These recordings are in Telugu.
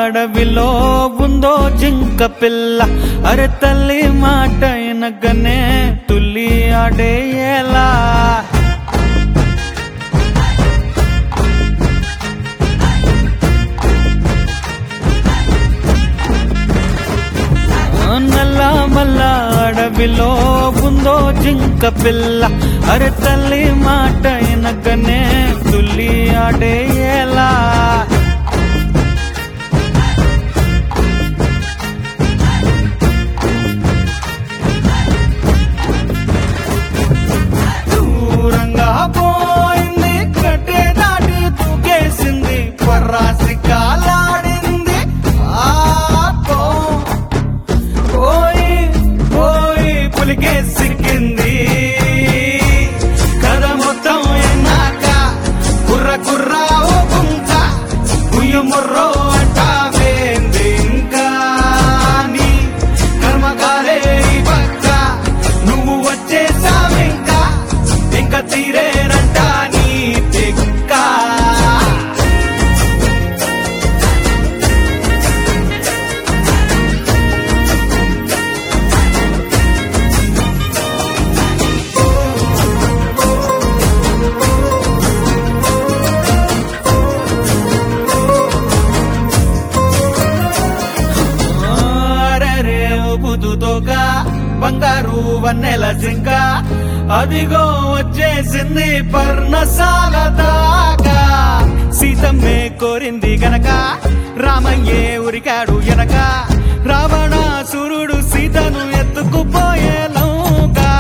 అడవిలో ఉందో జింక పిల్ల అరే తల్లి మాట ఎనగనే తుల్లి ఆడేలా నల్ల మల్ల అడవిలో ఉందో జింక పిల్ల అరే తల్లి మాట ఎనగనే తుల్లి ఆడేలా దూరంగా పోయింది కట్టే దాటి తూకేసింది పర్రాసి కాలాడింది ఆపో పోయి పోయి పులికే సిక్కింది కథ మొత్తం ఎన్నాక కుర్ర కుర్ర ఓ గుంక కుయ్యముర్రో అంటావేంది ఇంకా నీ కర్మకాలే ఈ పక్క నువ్వు వచ్చేసావింకా ఇంకా తీరేనంట నీ తిక్క అరెరే బుదుతోగా బంగారు వన్నెల జింక అదిగో వచ్చేసింది పర్ణశాల దాకా సీతమ్మే కోరింది గనక రామయ్యే ఉరికాడు ఎనక రావణాసురుడు సీతను ఎత్తుకుపోయేలోగా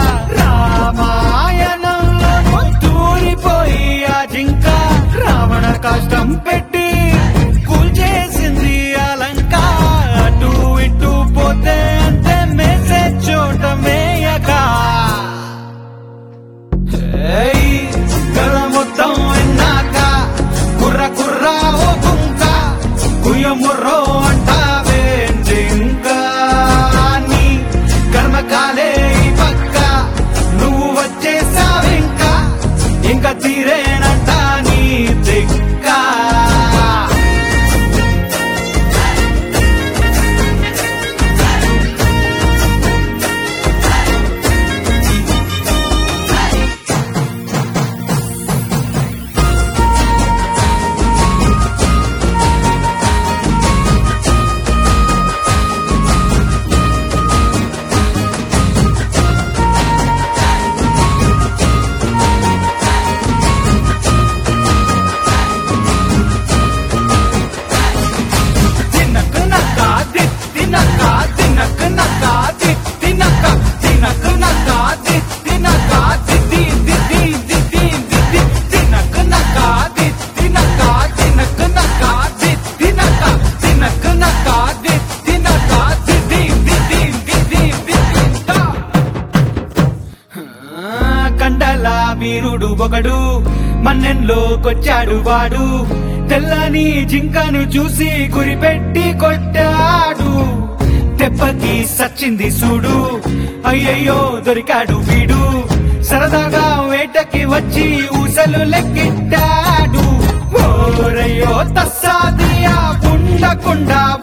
రామాయణంలో తూరిపోయి ఆ జింక రావణ కష్టం పెట్టి కూల్చేసింది అలంక అటు ఇటు పోతే అంతే మేసే చోట మేయక ఏయ్, కథ మొత్తం విన్నాక కుర్ర కుర్ర ఓ గుంక కుయ్యముర్రో అంటావేంటి ఇంకా నీ కర్మకాలే ఈ పక్క నువ్వు వచ్చేసావింకా ఇంకా తీరేనంట నీ దిక్కా తినక నక ది తినక తినక నక ది తినక తినక నక ది తినక ది ది ది ది ది ది ది ది తినక నక ది తినక తినక నక ది తినక తినక నక ది తినక ది ది ది ది ది ది ది ది కండల వీరుడు ఒకడు మన్నెంలోకొచ్చాడు వాడు తెల్లని జింకను చూసి గురిపెట్టి కొట్టాడు దెబ్బకి సచ్చింది చూడు అయ్యయ్యో దొరికాడు వీడు సరదాగా వేటకి వచ్చి ఊసలు లెక్కిట్టాడు ఓరయ్యో తస్సాదియా ఉండకుండా